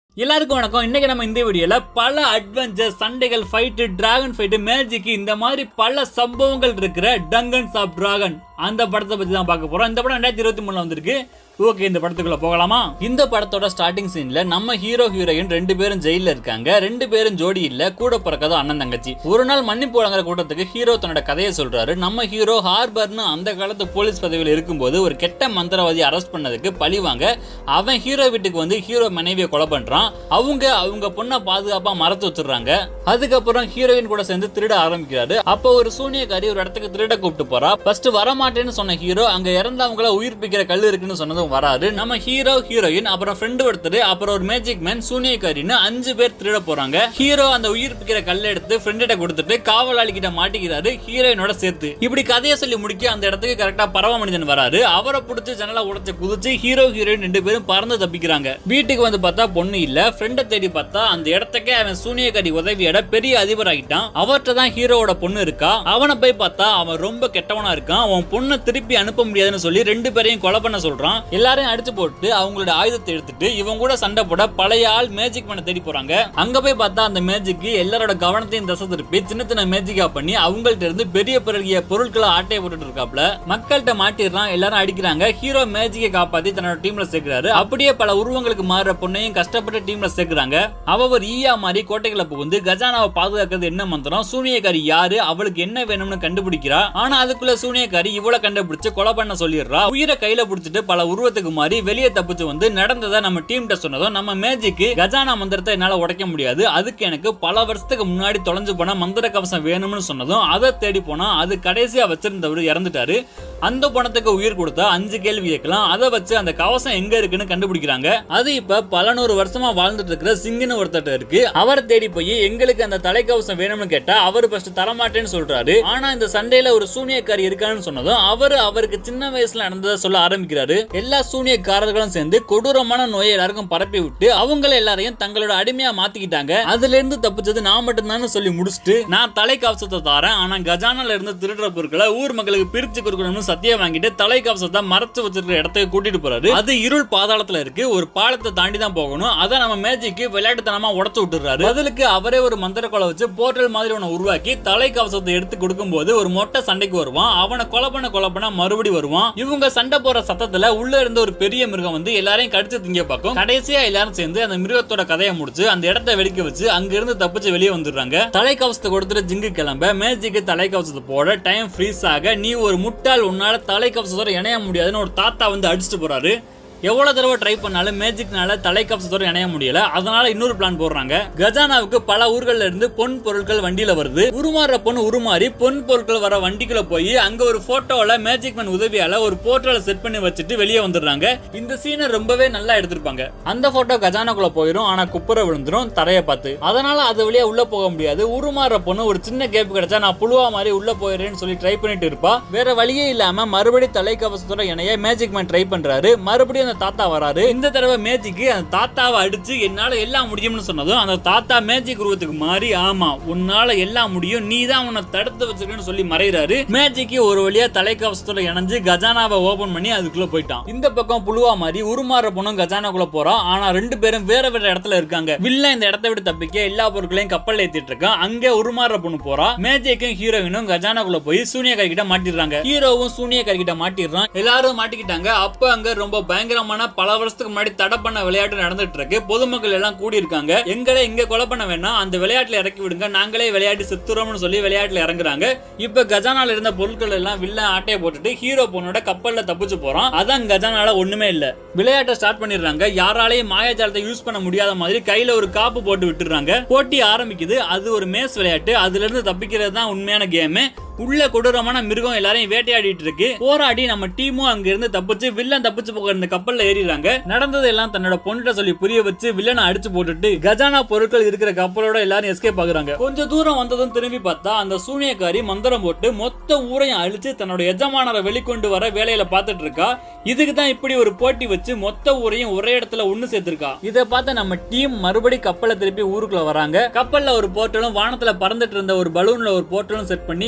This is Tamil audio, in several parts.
எல்லாருக்கும் வணக்கம் இன்னைக்கு நம்ம இந்த வீடியோல பல அட்வென்ச்சர் சண்டைகள் ஃபைட்டு டிராகன் ஃபைட்டு மேஜிக் இந்த மாதிரி பல சம்பவங்கள் இருக்கிற டங்கன்ஸ் ஆஃப் டிராகன் அந்த படத்தை பத்தி தான் பார்க்க போறோம் இந்த படம் ரெண்டாயிரத்தி இருபத்தி மூணுல வந்திருக்கு ஓகே இந்த படத்துக்குள்ள போகலாமா இந்த படத்தோட ஸ்டார்டிங் சீன்ல நம்ம ஹீரோ ஹீரோயின் ரெண்டு பேரும் ஜெயில இருக்காங்க ரெண்டு பேரும் ஜோடி இல்ல கூட பிறக்கதோ அண்ணன் தங்கச்சி ஒரு நாள் மன்னிப்பு வழங்குற கூட்டத்துக்கு ஹீரோ தன்னோட கதையை சொல்றாரு நம்ம ஹீரோ ஹார்பர்னு அந்த காலத்து போலீஸ் பதவியில் இருக்கும்போது ஒரு கெட்ட மந்திரவாதி அரெஸ்ட் பண்ணதுக்கு பழி வாங்க அவன் ஹீரோ வீட்டுக்கு வந்து ஹீரோ மனைவியை கொலை பண்றான் அவங்க அவங்க பொண்ணை பாதுகாப்பா மறைச்சு வச்சிடுறாங்க அதுக்கப்புறம் ஹீரோயின் கூட சேர்ந்து திருட ஆரம்பிக்கிறாரு அப்போ ஒரு சூனியக்காரி ஒரு இடத்துக்கு திருட கூப்பிட்டு போறா ஃபர்ஸ்ட் வரமாட்டேன்னு சொன்ன ஹீரோ அங்க இறந்தவங்கள உயிர்ப்பிக்கிற கல் இருக்குன்னு சொன்னதும் வராரு நம்ம ஹீரோ ஹீரோயின் அப்புறம் ஃப்ரெண்டு ஒருத்தர் அப்புறம் ஒரு மேஜிக் மேன் சூனியக்காரின்னு அஞ்சு பேர் திருட போறாங்க ஹீரோ அந்த உயிர்ப்பிக்கிற கல்லை எடுத்து ஃப்ரெண்டிட்ட கொடுத்துட்டு காவலாளி கிட்ட மாட்டிக்கிறாரு ஹீரோயினோட சேர்த்து இப்படி கதையை சொல்லி முடிக்க அந்த இடத்துக்கு கரெக்டா பரவ மனிதன் வராரு அவரை பிடிச்சி ஜன்னலை உடைச்சு குதிச்சு ஹீரோ ஹீரோயின் ரெண்டு பேரும் பறந்து தப்பிக்கிறாங்க வீட்டுக்கு வந்து பார்த்தா பொண்ணு இல்ல ஃப்ரெண்டை தேடி பார்த்தா அந்த இடத்துக்கே அவன் சூனியக்காரி உதவியோட பெரிய அதிபர் ஆகிட்டான் அவர்கிட்ட தான் ஹீரோவோட பொண்ணு இருக்கா அவனை போய் பார்த்தா அவன் ரொம்ப கெட்டவனா இருக்கான் அவன் பொண்ணை திருப்பி அனுப்ப முடியாதுன்னு சொல்லி ரெண்டு பேரையும் கொலை பண்ண சொல்றான் எல்லாரையும் அடிச்சு போட்டு அவங்களோட ஆயுதத்தை எடுத்துட்டு இவங்க கூட சண்டை போட பழைய ஆள் மேஜிக் பண்ண தேடி போறாங்க அங்க போய் பார்த்தா அந்த மேஜிக் எல்லாரோட கவனத்தையும் தசை திருப்பி சின்ன சின்ன மேஜிக்கா பண்ணி அவங்கள்ட்ட இருந்து பெரிய பெரிய பொருட்களை ஆட்டையை போட்டுட்டு இருக்காப்ல மக்கள்கிட்ட மாட்டிடுறான் எல்லாரும் அடிக்கிறாங்க ஹீரோ மேஜிக்கை காப்பாத்தி தன்னோட டீம்ல சேர்க்கிறாரு அப்படியே பல உருவங்களுக்கு மாறுற பொண்ணையும் கஷ்டப்பட்டு டீம்ல சேர்க்கிறாங்க அவ ஒரு ஈயா மாதிரி கோட்டைகளை புகுந்து கஜானாவை பாதுகாக்கிறது என்ன மந்திரம் சூனியக்காரி யாரு அவளுக்கு என்ன வேணும்னு கண்டுபிடிக்கிறா ஆனா அதுக்குள்ள சூனியக்காரி இவ்வளவு கண்டுபிடிச்சு கொலை பண்ண சொல்லிடுறா உயிரை கையில பிடிச்சிட்டு பல உருவத்துக்கு மாறி வெளியே தப்பிச்சு வந்து நடந்ததை நம்ம டீம்கிட்ட சொன்னதும் நம்ம மேஜிக்கு கஜானா மந்திரத்தை என்னால உடைக்க முடியாது அதுக்கு எனக்கு பல வருஷத்துக்கு முன்னாடி தொலைஞ்சு போன மந்திர கவசம் வேணும்னு சொன்னதும் அதை தேடி போனா அது கடைசியா வச்சிருந்தவர் இறந்துட்டாரு அந்த பணத்துக்கு உயிர் கொடுத்தா அஞ்சு கேள்வி கேட்கலாம் அதை வச்சு அந்த கவசம் எங்க இருக்குன்னு கண்டுபிடிக்கிறாங்க அது இப்ப பல நூறு வருஷமா வாழ்ந்துட்டு இருக்கிற சிங்குன்னு ஒருத்தட்ட இருக்கு அவரை தேடி போய் எங்களுக்கு அந்த தலைக்கவசம் வேணும்னு கேட்டா அவர் ஃபர்ஸ்ட் தரமாட்டேன்னு சொல்றாரு ஆனா இந்த சண்டையில ஒரு சூனியக்காரி இருக்கான்னு சொன்னதும் அவரு அவருக்கு சின்ன வயசுல நடந்ததை சொல்ல ஆரம்பிக்கிறாரு எல்லா சூனியக்காரர்களும் சேர்ந்து கொடூரமான நோயை எல்லாருக்கும் பரப்பி விட்டு அவங்கள எல்லாரையும் தங்களோட அடிமையா மாத்திக்கிட்டாங்க அதுல இருந்து தப்பிச்சது நான் மட்டும்தான் சொல்லி முடிச்சுட்டு நான் தலைக்கவசத்தை தரேன் ஆனா கஜானால இருந்து திருடுற பொருட்களை ஊர் மக்களுக்கு பிரிச்சு கொடுக்கணும்னு சத்தியம் வாங்கிட்டு தலைக்கவசத்தை மறைச்சு வச்சிருக்கிற இடத்துக்கு கூட்டிட்டு போறாரு அது இருள் பாதாளத்துல இருக்கு ஒரு பாலத்தை தாண்டி தான் போகணும் அதை நம்ம மேஜிக்கு விளையாட்டுத்தனமா உடச்சு விட்டுறாரு பதிலுக்கு அவரே ஒரு மந்திர கொலை வச்சு போர்ட்டல் மாதிரி ஒன்று உருவாக்கி தலைக்கவசத்தை எடுத்து கொடுக்கும்போது ஒரு மொட்டை சண்டைக்கு வருவான் அவனை கொலை பண்ண கொலை பண்ண மறுபடி வருவான் இவங்க சண்டை போற சத்தத்துல உள்ள இருந்த ஒரு பெரிய மிருகம் வந்து எல்லாரையும் கடிச்சு திங்க பார்க்கும் கடைசியா எல்லாரும் சேர்ந்து அந்த மிருகத்தோட கதையை முடிச்சு அந்த இடத்தை வெடிக்க வச்சு அங்க இருந்து தப்பிச்சு வெளியே வந்துடுறாங்க தலைக்கவசத்தை கொடுத்துட்டு ஜிங்கு கிளம்ப மேஜிக்கு தலைக்கவசத்தை போட டைம் ஃப்ரீஸ் ஆக நீ ஒரு முட்டாள் உன்னால தலைக்கவசத்தோட இணைய முடியாதுன்னு ஒரு தாத்தா வந்து அடிச்சுட்டு போறாரு எவ்வளவு தடவை ட்ரை பண்ணாலும் மேஜிக்னால தலைக்கவசத்தோட இணைய முடியல அதனால இன்னொரு பிளான் போடுறாங்க கஜானாவுக்கு பல ஊர்கள்ல இருந்து பொன் பொருட்கள் வண்டியில வருது உருமாற பொண்ணு உருமாறி பொன் பொருட்கள் வர வண்டிக்குள்ள போய் அங்க ஒரு போட்டோல மேஜிக் மேன் உதவியால ஒரு போட்டோல செட் பண்ணி வச்சுட்டு வெளியே வந்துடுறாங்க இந்த சீனை ரொம்பவே நல்லா எடுத்திருப்பாங்க அந்த போட்டோ கஜானாக்குள்ள போயிடும் ஆனா குப்புற விழுந்துரும் தரைய பார்த்து அதனால அது வழியா உள்ள போக முடியாது உருமாற பொண்ணு ஒரு சின்ன கேப் கிடைச்சா நான் புழுவா மாதிரி உள்ள போயிடுறேன்னு சொல்லி ட்ரை பண்ணிட்டு இருப்பா வேற வழியே இல்லாம மறுபடியும் தலைக்கவசத்தோட இணைய மேஜிக் மேன் ட்ரை பண்றாரு மறுபடியும் அந்த தாத்தா வராரு இந்த தடவை மேஜிக்கு அந்த தாத்தாவை அடிச்சு என்னால எல்லாம் முடியும்னு சொன்னதும் அந்த தாத்தா மேஜிக் உருவத்துக்கு மாறி ஆமா உன்னால எல்லாம் முடியும் நீ தான் உன்னை தடுத்து வச்சிருக்கன்னு சொல்லி மறைகிறாரு மேஜிக்கு ஒரு வழியா தலைக்கவசத்தோட இணைஞ்சு கஜானாவை ஓபன் பண்ணி அதுக்குள்ள போயிட்டான் இந்த பக்கம் புழுவா மாதிரி உருமாற பொண்ணும் கஜானாக்குள்ள போறான் ஆனா ரெண்டு பேரும் வேற வேற இடத்துல இருக்காங்க வில்ல இந்த இடத்தை விட்டு தப்பிக்க எல்லா பொருட்களையும் கப்பல் ஏத்திட்டு இருக்கான் அங்க உருமாற பொண்ணு போறா மேஜிக்கும் ஹீரோயினும் கஜானாக்குள்ள போய் சூனியக்காரி கிட்ட மாட்டிடுறாங்க ஹீரோவும் சூனியக்காரி கிட்ட மாட்டிடுறான் எல்லாரும் மாட்டிக்கிட்டாங்க அப்ப அங்க ரொம்ப பயங்கரமான பல வருஷத்துக்கு முன்னாடி தடை பண்ண விளையாட்டு நடந்துட்டு இருக்கு பொதுமக்கள் எல்லாம் கூடி இருக்காங்க எங்களை இங்க கொலை பண்ண வேணாம் அந்த விளையாட்டுல இறக்கி விடுங்க நாங்களே விளையாட்டு செத்துறோம்னு சொல்லி விளையாட்டுல இறங்குறாங்க இப்ப கஜானால இருந்த பொருட்கள் எல்லாம் வில்ல ஆட்டையை போட்டுட்டு ஹீரோ பொண்ணோட கப்பல்ல தப்பிச்சு போறான் அதான் கஜானால ஒண்ணுமே இல்ல விளையாட்டை ஸ்டார்ட் பண்ணிடுறாங்க யாராலையும் மாயாஜாலத்தை யூஸ் பண்ண முடியாத மாதிரி கையில ஒரு காப்பு போட்டு விட்டுறாங்க போட்டி ஆரம்பிக்குது அது ஒரு மேஸ் விளையாட்டு அதுல இருந்து தப்பிக்கிறது தான் உண்மையான கேம் உள்ள கொடூரமான மிருகம் எல்லாரையும் வேட்டையாடிட்டு இருக்கு போராடி நம்ம டீமும் அங்க இருந்து தப்பிச்சு வில்லன் தப்பிச்சு போக இந்த கப்பல்ல ஏறிடுறாங்க நடந்தது எல்லாம் தன்னோட பொண்ணுட்ட சொல்லி புரிய வச்சு வில்லனை அடிச்சு போட்டுட்டு கஜானா பொருட்கள் இருக்கிற கப்பலோட எல்லாரும் எஸ்கேப் ஆகுறாங்க கொஞ்சம் தூரம் வந்ததும் திரும்பி பார்த்தா அந்த சூனியக்காரி மந்திரம் போட்டு மொத்த ஊரையும் அழிச்சு தன்னோட எஜமானரை வெளிக்கொண்டு வர வேலையில பார்த்துட்டு இருக்கா இதுக்கு தான் இப்படி ஒரு போட்டி வச்சு மொத்த ஊரையும் ஒரே இடத்துல ஒண்ணு சேர்த்திருக்கா இதை பார்த்து நம்ம டீம் மறுபடி கப்பலை திருப்பி ஊருக்குள்ள வராங்க கப்பல்ல ஒரு போர்ட்டலும் வானத்துல பறந்துட்டு இருந்த ஒரு பலூன்ல ஒரு போர்ட்டலும் செட் பண்ணி எல்லா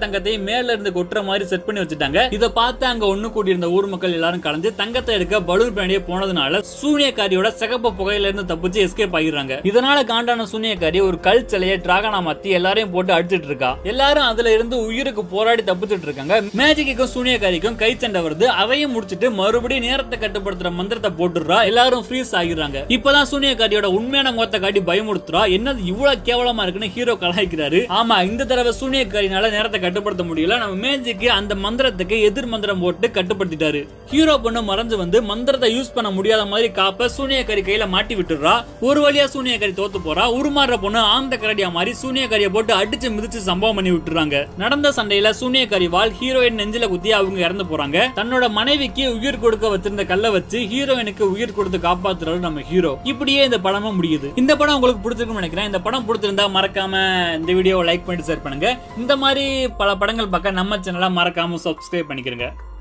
தங்கத்தையும் மேல இருந்து கொட்டுற மாதிரி செட் பண்ணி வச்சுட்டாங்க இதை பார்த்து அங்க ஒண்ணு கூடி இருந்த ஊர் மக்கள் எல்லாரும் கலந்து தங்கத்தை எடுக்க பலூன் பின்னாடியே போனதுனால சூனியக்காரியோட சிகப்பு புகையில இருந்து தப்பிச்சு எஸ்கேப் ஆகிடுறாங்க இதனால காண்டான சூனியக்காரி ஒரு கல் சிலையை டிராகனா மாத்தி எல்லாரையும் போட்டு அடிச்சிட்டு இருக்கா எல்லாரும் அதுல இருந்து உயிருக்கு போராடி தப்பிச்சிட்டு இருக்காங்க மேஜிக்கும் சூனியக்காரிக்கும் கை சண்டை வருது அதையும் முடிச்சிட்டு மறுபடியும் நேரத்தை கட்டுப்படுத்துற மந்திரத்தை போட்டுடுறா எல்லாரும் ஃப்ரீஸ் ஆகிடுறாங்க இப்பதான் சூனியக்காரியோட உண்மையான முகத்தை காட்டி பயமுறுத்துறா என்னது இவ்வளவு கேவலமா இருக்குன்னு ஹீரோ கலாய்க்கிறாரு ஆமா இந்த தடவை சூனியக்காரினால நேரத்தை கட்டுப்படுத்த முடியல நம்ம மேஜிக்கு அந்த மந்திரத்துக்கு எதிர் மந்திரம் போட்டு கட்டுப்படுத்திட்டாரு ஹீரோ பொண்ணு மறைஞ்சு வந்து மந்திரத்தை யூஸ் பண்ண முடியாத மாதிரி காப்ப சூனியக்காரி கையில மாட்டி விட்டுறா ஒரு வழியா சூனியக்காரி தோத்து போறா உருமாறுற பொண்ணு ஆந்த கரடியா மாதிரி சூனியக்காரியை போட்டு அடிச்சு மிதிச்சு சம்பவம் பண்ணி விட்டுறாங்க நடந்த சண்டையில சூனியக்காரி வால் ஹீரோயின் நெஞ்சில குத்தி அவங்க இறந்து போறாங்க தன்னோட மனைவிக்கு உயிர் கொடுக்க வச்சிருந்த கல்லை வச்சு ஹீரோயினுக்கு உயிர் கொடுத்து காப்பாத்துறாரு நம்ம ஹீரோ இப்படியே இந்த படமும் முடியுது இந்த படம் உங்களுக்கு பிடிச்சிருக்கும்னு நினைக்கிறேன் இந்த படம் பிடிச்சிருந்தா மறக்காம இந்த வீடியோவை லைக் பண்ணிட்டு ஷேர் பண்ணுங்க இந்த மாதிரி பல படங்கள் பார்க்க நம்ம சேனலை மறக்காம சப்ஸ்கிரைப் பண்ணிக்கிறங்க